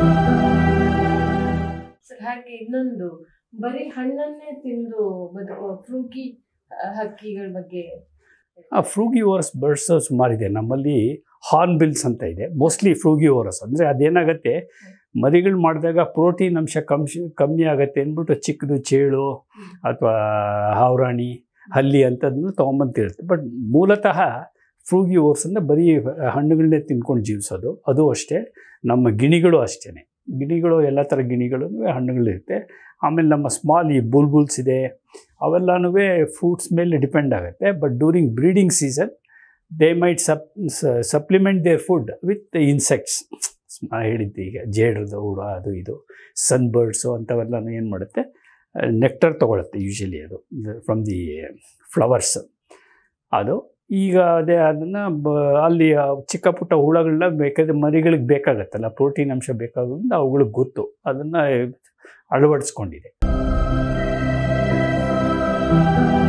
sir ಹಾಗೆ ಇನ್ನೊಂದು ಬರೀ ಹಣ್ಣನ್ನೇ ತಿಂದು ಬದುಕುವ ಫ್ರೂಗಿ ಹಕ್ಕಿಗಳ ಬಗ್ಗೆ ಆ ಫ್ರೂಗಿವೋರಸ್ ಬರ್ಡ್ಸ್ ಸುಮಾರಿದೆ ನಮ್ಮಲ್ಲಿ ಹಾರ್ನ್ ಬಿಲ್ಸ್ ಅಂತ ಇದೆ ಮೋಸ್ಟ್ಲಿ ಫ್ರೂಗಿವೋರಸ್ ಅಂದರೆ ಅದೇನಾಗುತ್ತೆ ಮರಿಗಳು ಮಾಡಿದಾಗ ಪ್ರೋಟೀನ್ ಅಂಶ ಕಮ್ಮಿ ಕಮ್ಮಿ ಆಗುತ್ತೆ ಅಂದ್ಬಿಟ್ಟು ಚಿಕ್ಕದು ಚೇಳು ಅಥವಾ ಹಾವ್ರಾಣಿ ಹಲ್ಲಿ ಅಂಥದ್ದನ್ನು ತೊಗೊಂಬಂತಿರುತ್ತೆ ಬಟ್ ಮೂಲತಃ ಫ್ರೂಗಿವೋರ್ಸ್ ಅಂದರೆ ಬರೀ ಹಣ್ಣುಗಳನ್ನೇ ತಿನ್ಕೊಂಡು ಜೀವಿಸೋದು ಅದು ಅಷ್ಟೇ ನಮ್ಮ ಗಿಣಿಗಳು ಅಷ್ಟೇ ಗಿಣಿಗಳು ಎಲ್ಲ ಥರ ಗಿಣಿಗಳು ಹಣ್ಣುಗಳಿರುತ್ತೆ ಆಮೇಲೆ ನಮ್ಮ ಸ್ಮಾಲ್ ಈ ಬುಲ್ಬುಲ್ಸ್ ಇದೆ ಅವೆಲ್ಲನೂ ಫ್ರೂಟ್ಸ್ ಮೇಲೆ ಡಿಪೆಂಡ್ ಆಗುತ್ತೆ but during breeding season they might sup supplement their food with insects ಹೇಳಿದ್ದೆ ಈಗ ಜೇಡ್ರದ ಹುಳ ಅದು ಇದು ಸನ್ ಬರ್ಡ್ಸು ಅಂಥವೆಲ್ಲನೂ ಏನು ಮಾಡುತ್ತೆ ನೆಕ್ಟರ್ ತೊಗೊಳುತ್ತೆ ಯೂಶಲಿ ಅದು ಫ್ರಮ್ ದಿ ಫ್ಲವರ್ಸ್ ಅದು ಈಗ ಅದೇ ಅದನ್ನು ಬ ಅಲ್ಲಿ ಆ ಚಿಕ್ಕ ಪುಟ್ಟ ಹುಳಗಳನ್ನ ಬೇಕಾದ್ರೆ ಮರಿಗಳಿಗೆ ಬೇಕಾಗತ್ತಲ್ಲ ಪ್ರೋಟೀನ್ ಅಂಶ ಬೇಕಾಗೋದ್ರಿಂದ ಅವುಗಳಿಗೆ ಗೊತ್ತು ಅದನ್ನು ಅಳವಡಿಸ್ಕೊಂಡಿದೆ